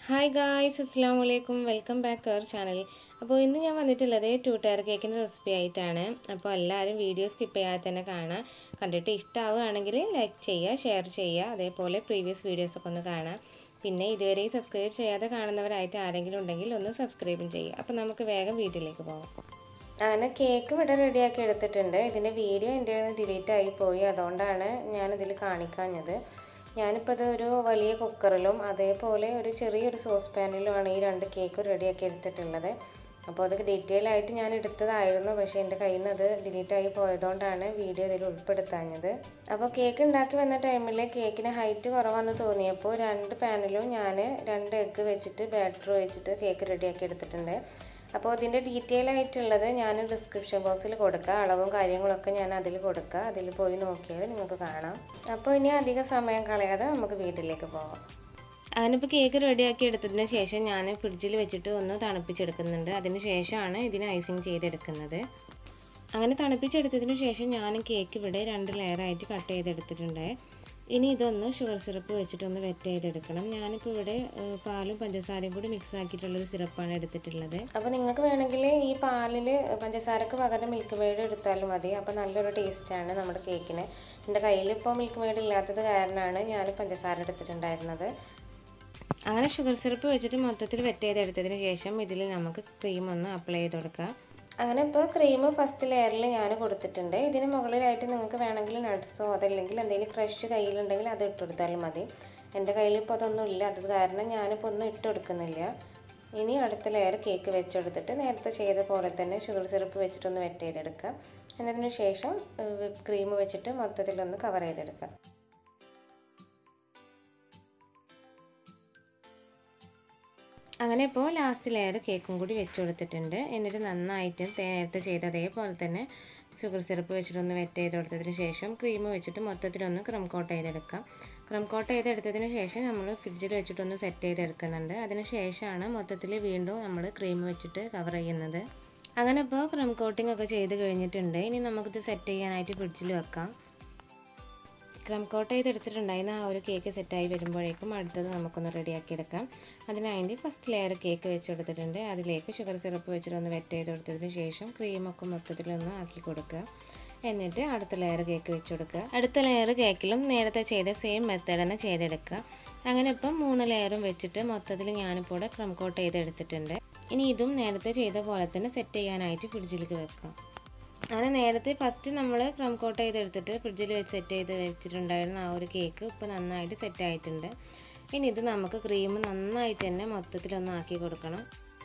hi guys അസ്സാം വലൈക്കും welcome back our channel അപ്പോൾ ഇന്ന് ഞാൻ വന്നിട്ടുള്ളത് ടു ടയർ കേക്കിൻ്റെ റെസിപ്പി ആയിട്ടാണ് അപ്പോൾ എല്ലാവരും വീഡിയോ സ്കിപ്പ് ചെയ്യാതെ തന്നെ കാണാം കണ്ടിട്ട് ഇഷ്ടമാവുകയാണെങ്കിൽ ലൈക്ക് ചെയ്യുക ഷെയർ ചെയ്യുക അതേപോലെ പ്രീവിയസ് വീഡിയോസൊക്കെ ഒന്ന് കാണാം പിന്നെ ഇതുവരെ സബ്സ്ക്രൈബ് ചെയ്യാതെ കാണുന്നവരായിട്ട് ആരെങ്കിലും ഉണ്ടെങ്കിൽ ഒന്ന് സബ്സ്ക്രൈബും ചെയ്യുക അപ്പോൾ നമുക്ക് വേഗം വീഡിയോയിലേക്ക് പോകാം അങ്ങനെ കേക്ക് ഇവിടെ റെഡിയാക്കി എടുത്തിട്ടുണ്ട് ഇതിൻ്റെ വീഡിയോ എൻ്റെ ഡിലീറ്റ് ആയി പോയി അതുകൊണ്ടാണ് ഞാനിതിൽ കാണിക്കാഞ്ഞത് ഞാനിപ്പോൾ ഇത് ഒരു വലിയ കുക്കറിലും അതേപോലെ ഒരു ചെറിയൊരു സോസ് പാനിലുമാണ് ഈ രണ്ട് കേക്ക് റെഡിയാക്കി എടുത്തിട്ടുള്ളത് അപ്പോൾ അത് ഡീറ്റെയിൽ ആയിട്ട് ഞാൻ എടുത്തതായിരുന്നു പക്ഷേ എൻ്റെ കയ്യിൽ നിന്ന് അത് ഡിലീറ്റ് ആയി പോയതുകൊണ്ടാണ് വീഡിയോ ഇതിൽ ഉൾപ്പെടുത്താഞ്ഞത് അപ്പോൾ കേക്ക് ഉണ്ടാക്കി വന്ന ടൈമിൽ കേക്കിന് ഹൈറ്റ് കുറവാണെന്ന് തോന്നിയപ്പോൾ രണ്ട് പാനിലും ഞാൻ രണ്ട് എഗ്ഗ് വെച്ചിട്ട് ബാറ്റർ വെച്ചിട്ട് കേക്ക് റെഡിയാക്കി എടുത്തിട്ടുണ്ട് അപ്പോൾ ഇതിൻ്റെ ഡീറ്റെയിൽ ആയിട്ടുള്ളത് ഞാൻ ഡിസ്ക്രിപ്ഷൻ ബോക്സിൽ കൊടുക്കുക അളവും കാര്യങ്ങളൊക്കെ ഞാൻ അതിൽ കൊടുക്കുക അതിൽ പോയി നോക്കിയാൽ നിങ്ങൾക്ക് കാണാം അപ്പോൾ ഇനി അധികം സമയം കളയാതെ നമുക്ക് വീട്ടിലേക്ക് പോകാം അതിനിപ്പോൾ കേക്ക് റെഡിയാക്കി എടുത്തതിന് ശേഷം ഞാൻ ഫ്രിഡ്ജിൽ വെച്ചിട്ട് ഒന്ന് തണുപ്പിച്ചെടുക്കുന്നുണ്ട് അതിന് ശേഷമാണ് ഇതിന് ഐസിങ് ചെയ്തെടുക്കുന്നത് അങ്ങനെ തണുപ്പിച്ചെടുത്തതിന് ശേഷം ഞാൻ കേക്ക് ഇവിടെ രണ്ട് ലെയറായിട്ട് കട്ട് ചെയ്തെടുത്തിട്ടുണ്ട് ഇനി ഇതൊന്ന് ഷുഗർ സിറപ്പ് വെച്ചിട്ടൊന്ന് വെറ്റ് ചെയ്തെടുക്കണം ഞാനിപ്പോൾ ഇവിടെ പാലും പഞ്ചസാരയും കൂടി മിക്സ് ആക്കിയിട്ടുള്ളൊരു സിറപ്പാണ് എടുത്തിട്ടുള്ളത് അപ്പോൾ നിങ്ങൾക്ക് വേണമെങ്കിൽ ഈ പാലിൽ പഞ്ചസാരക്ക് പകരം മിൽക്ക് മെയ്ഡ് എടുത്താലും മതി അപ്പോൾ നല്ലൊരു ടേസ്റ്റാണ് നമ്മുടെ കേക്കിന് എൻ്റെ കയ്യിൽ ഇപ്പോൾ മിൽക്ക് മെയ്ഡ് ഇല്ലാത്തത് കാരണമാണ് ഞാൻ പഞ്ചസാര എടുത്തിട്ടുണ്ടായിരുന്നത് അങ്ങനെ ഷുഗർ സിറപ്പ് വെച്ചിട്ട് മൊത്തത്തിൽ വെറ്റ് ചെയ്തെടുത്തതിന് ശേഷം ഇതിൽ നമുക്ക് ക്രീം ഒന്ന് അപ്ലൈ ചെയ്ത് കൊടുക്കാം അങ്ങനെ ഇപ്പോൾ ക്രീം ഫസ്റ്റ് ലെയറിൽ ഞാൻ കൊടുത്തിട്ടുണ്ട് ഇതിന് മുകളിലായിട്ട് നിങ്ങൾക്ക് വേണമെങ്കിൽ നട്ട്സോ അതല്ലെങ്കിൽ എന്തെങ്കിലും ക്രഷ് കയ്യിലുണ്ടെങ്കിൽ അത് ഇട്ട് കൊടുത്താലും മതി എൻ്റെ കയ്യിൽ ഇപ്പോൾ അതൊന്നും ഇല്ല അത് കാരണം ഞാനിപ്പോൾ ഒന്നും ഇട്ട് കൊടുക്കുന്നില്ല ഇനി അടുത്ത ലെയർ കേക്ക് വെച്ചെടുത്തിട്ട് നേരത്തെ ചെയ്ത പോലെ തന്നെ ഷുഗർ സിറപ്പ് വെച്ചിട്ടൊന്ന് വെറ്റ് ചെയ്തെടുക്കുക എന്നതിന് ശേഷം വിപ്പ് ക്രീം വെച്ചിട്ട് മൊത്തത്തിലൊന്ന് കവർ ചെയ്തെടുക്കുക അങ്ങനെ ഇപ്പോൾ ലാസ്റ്റ് ലെയർ കേക്കും കൂടി വെച്ച് കൊടുത്തിട്ടുണ്ട് എന്നിട്ട് നന്നായിട്ട് നേരത്തെ ചെയ്ത അതേപോലെ തന്നെ ഷുഗർ സിറപ്പ് വെച്ചിട്ടൊന്ന് വെറ്റ് ചെയ്ത് കൊടുത്തതിന് ശേഷം ക്രീം വെച്ചിട്ട് മൊത്തത്തിലൊന്ന് ക്രം കോട്ട് ചെയ്തെടുക്കാം ക്രം കോട്ട് ചെയ്തെടുത്തതിന് ശേഷം നമ്മൾ ഫ്രിഡ്ജിൽ വെച്ചിട്ടൊന്ന് സെറ്റ് ചെയ്തെടുക്കുന്നുണ്ട് അതിന് ശേഷമാണ് മൊത്തത്തിൽ വീണ്ടും നമ്മൾ ക്രീം വെച്ചിട്ട് കവർ ചെയ്യുന്നത് അങ്ങനെ ഇപ്പോൾ ക്രം കോട്ടിംഗ് ഒക്കെ ചെയ്ത് കഴിഞ്ഞിട്ടുണ്ട് ഇനി നമുക്കിത് സെറ്റ് ചെയ്യാനായിട്ട് ഫ്രിഡ്ജിൽ വെക്കാം ക്രം കോട്ട് ചെയ്തെടുത്തിട്ടുണ്ടായിരുന്ന ആ ഒരു കേക്ക് സെറ്റായി വരുമ്പോഴേക്കും അടുത്തത് നമുക്കൊന്ന് റെഡിയാക്കി എടുക്കാം അതിനായിട്ട് ഫസ്റ്റ് ലെയർ കേക്ക് വെച്ച് കൊടുത്തിട്ടുണ്ട് അതിലേക്ക് ഷുഗർ സിറപ്പ് വെച്ചിട്ടൊന്ന് വെറ്റ് ചെയ്ത് കൊടുത്തതിന് ശേഷം ക്രീമൊക്കെ മൊത്തത്തിലൊന്ന് ആക്കി കൊടുക്കുക എന്നിട്ട് അടുത്ത ലെയർ കേക്ക് വെച്ച് കൊടുക്കുക അടുത്ത ലെയർ കേക്കിലും നേരത്തെ ചെയ്ത സെയിം മെത്തേഡ് തന്നെ ചെയ്തെടുക്കുക അങ്ങനെ ഇപ്പം മൂന്ന് ലെയറും വെച്ചിട്ട് മൊത്തത്തിൽ ഞാനിപ്പോൾ ഇവിടെ ക്രം കോട്ട് ചെയ്തെടുത്തിട്ടുണ്ട് ഇനി ഇതും നേരത്തെ ചെയ്ത പോലെ തന്നെ സെറ്റ് ചെയ്യാനായിട്ട് ഫ്രിഡ്ജിലേക്ക് വെക്കാം അങ്ങനെ നേരത്തെ ഫസ്റ്റ് നമ്മൾ ക്രം കോട്ട് ചെയ്തെടുത്തിട്ട് ഫ്രിഡ്ജിൽ വെച്ച് സെറ്റ് ചെയ്ത് വെച്ചിട്ടുണ്ടായിരുന്ന ആ ഒരു കേക്ക് ഇപ്പോൾ നന്നായിട്ട് സെറ്റ് ആയിട്ടുണ്ട് ഇനി ഇത് നമുക്ക് ക്രീം നന്നായിട്ട് തന്നെ മൊത്തത്തിലൊന്ന് ആക്കി കൊടുക്കണം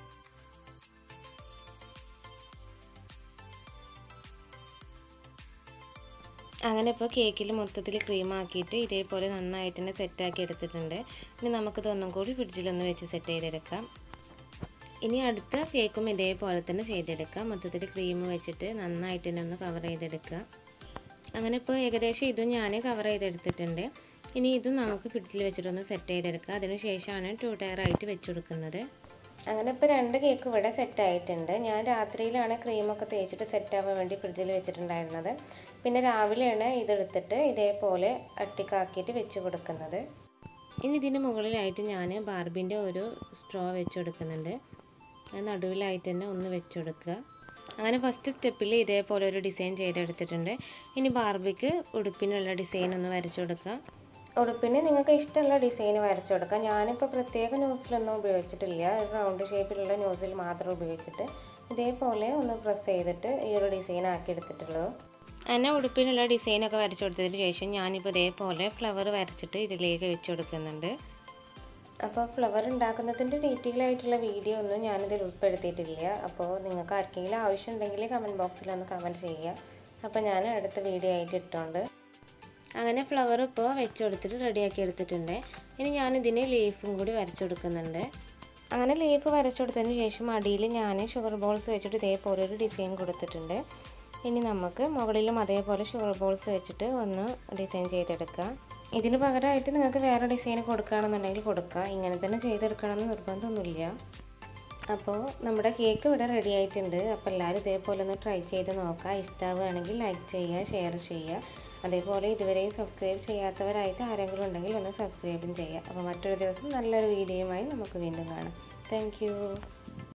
അങ്ങനെ ഇപ്പോൾ കേക്കിൽ മൊത്തത്തിൽ ക്രീം ആക്കിയിട്ട് ഇതേപോലെ നന്നായിട്ട് തന്നെ സെറ്റാക്കി എടുത്തിട്ടുണ്ട് ഇനി നമുക്കിത് ഒന്നും കൂടി ഫ്രിഡ്ജിലൊന്ന് വെച്ച് സെറ്റ് ചെയ്തെടുക്കാം ഇനി അടുത്ത കേക്കും ഇതേപോലെ തന്നെ ചെയ്തെടുക്കാം മൊത്തത്തിൽ ക്രീം വെച്ചിട്ട് നന്നായിട്ട് തന്നെ ഒന്ന് കവർ ചെയ്തെടുക്കുക അങ്ങനെ ഇപ്പോൾ ഏകദേശം ഇതും ഞാൻ കവർ ചെയ്തെടുത്തിട്ടുണ്ട് ഇനി ഇതും നമുക്ക് ഫ്രിഡ്ജിൽ വെച്ചിട്ടൊന്ന് സെറ്റ് ചെയ്തെടുക്കുക അതിന് ശേഷമാണ് ടു ടയറായിട്ട് വെച്ച് കൊടുക്കുന്നത് അങ്ങനെ ഇപ്പോൾ രണ്ട് കേക്ക് ഇവിടെ സെറ്റ് ആയിട്ടുണ്ട് ഞാൻ രാത്രിയിലാണ് ക്രീമൊക്കെ തേച്ചിട്ട് സെറ്റ് ആവാൻ വേണ്ടി ഫ്രിഡ്ജിൽ വെച്ചിട്ടുണ്ടായിരുന്നത് പിന്നെ രാവിലെയാണ് ഇതെടുത്തിട്ട് ഇതേപോലെ അട്ടിക്കാക്കിയിട്ട് വെച്ച് കൊടുക്കുന്നത് ഇനി ഇതിന് മുകളിലായിട്ട് ഞാൻ ബാർബിൻ്റെ ഒരു സ്ട്രോ വെച്ച് കൊടുക്കുന്നുണ്ട് നടുവിലായിട്ട് തന്നെ ഒന്ന് വെച്ച് കൊടുക്കുക അങ്ങനെ ഫസ്റ്റ് സ്റ്റെപ്പിൽ ഇതേപോലെ ഒരു ഡിസൈൻ ചെയ്തെടുത്തിട്ടുണ്ട് ഇനി ബാർബിക്ക് ഉടുപ്പിനുള്ള ഡിസൈൻ ഒന്ന് വരച്ചു കൊടുക്കുക ഉടുപ്പിന് നിങ്ങൾക്ക് ഇഷ്ടമുള്ള ഡിസൈൻ വരച്ചു കൊടുക്കാം ഞാനിപ്പോൾ പ്രത്യേക ന്യൂസിലൊന്നും ഉപയോഗിച്ചിട്ടില്ല ഒരു റൗണ്ട് ഷേപ്പിലുള്ള ന്യൂസിൽ മാത്രം ഉപയോഗിച്ചിട്ട് ഇതേപോലെ ഒന്ന് പ്രസ് ചെയ്തിട്ട് ഈ ഒരു ഡിസൈൻ ആക്കി എടുത്തിട്ടുള്ളൂ അങ്ങനെ ഉടുപ്പിനുള്ള ഡിസൈനൊക്കെ വരച്ചു കൊടുത്തതിന് ശേഷം ഞാനിപ്പോൾ ഇതേപോലെ ഫ്ലവർ വരച്ചിട്ട് ഇതിലേക്ക് വെച്ച് കൊടുക്കുന്നുണ്ട് അപ്പോൾ ഫ്ലവർ ഉണ്ടാക്കുന്നതിൻ്റെ ഡീറ്റെയിൽ ആയിട്ടുള്ള വീഡിയോ ഒന്നും ഞാനിതിൽ ഉൾപ്പെടുത്തിയിട്ടില്ല അപ്പോൾ നിങ്ങൾക്ക് ആർക്കെങ്കിലും ആവശ്യമുണ്ടെങ്കിൽ കമൻറ്റ് ബോക്സിൽ ഒന്ന് കമൻറ്റ് ചെയ്യുക അപ്പോൾ ഞാൻ അടുത്ത വീഡിയോ ആയിട്ട് ഇട്ടുകൊണ്ട് അങ്ങനെ ഫ്ലവർ ഇപ്പോൾ വെച്ച് കൊടുത്തിട്ട് റെഡിയാക്കി എടുത്തിട്ടുണ്ട് ഇനി ഞാനിതിന് ലീഫും കൂടി വരച്ചു കൊടുക്കുന്നുണ്ട് അങ്ങനെ ലീഫ് വരച്ചു കൊടുത്തതിന് ശേഷം അടിയിൽ ഞാൻ ഷുഗർ ബോൾസ് വെച്ചിട്ട് ഇതേപോലെ ഒരു ഡിസൈൻ കൊടുത്തിട്ടുണ്ട് ഇനി നമുക്ക് മുകളിലും അതേപോലെ ഷുഗർ ബോൾസ് വെച്ചിട്ട് ഒന്ന് ഡിസൈൻ ചെയ്തെടുക്കാം ഇതിന് പകരമായിട്ട് നിങ്ങൾക്ക് വേറെ ഡിസൈൻ കൊടുക്കുകയാണെന്നുണ്ടെങ്കിൽ കൊടുക്കുക ഇങ്ങനെ തന്നെ ചെയ്തെടുക്കണമെന്ന് നിർബന്ധമൊന്നുമില്ല അപ്പോൾ നമ്മുടെ കേക്ക് ഇവിടെ റെഡി ആയിട്ടുണ്ട് അപ്പോൾ എല്ലാവരും ഇതേപോലെ ഒന്ന് ട്രൈ ചെയ്ത് നോക്കുക ഇഷ്ടമാവുകയാണെങ്കിൽ ലൈക്ക് ചെയ്യുക ഷെയർ ചെയ്യുക അതേപോലെ ഇതുവരെയും സബ്സ്ക്രൈബ് ചെയ്യാത്തവരായിട്ട് ആരെങ്കിലും ഉണ്ടെങ്കിൽ ഒന്ന് സബ്സ്ക്രൈബും ചെയ്യുക അപ്പോൾ മറ്റൊരു ദിവസം നല്ലൊരു വീഡിയോയുമായി നമുക്ക് വീണ്ടും കാണാം താങ്ക്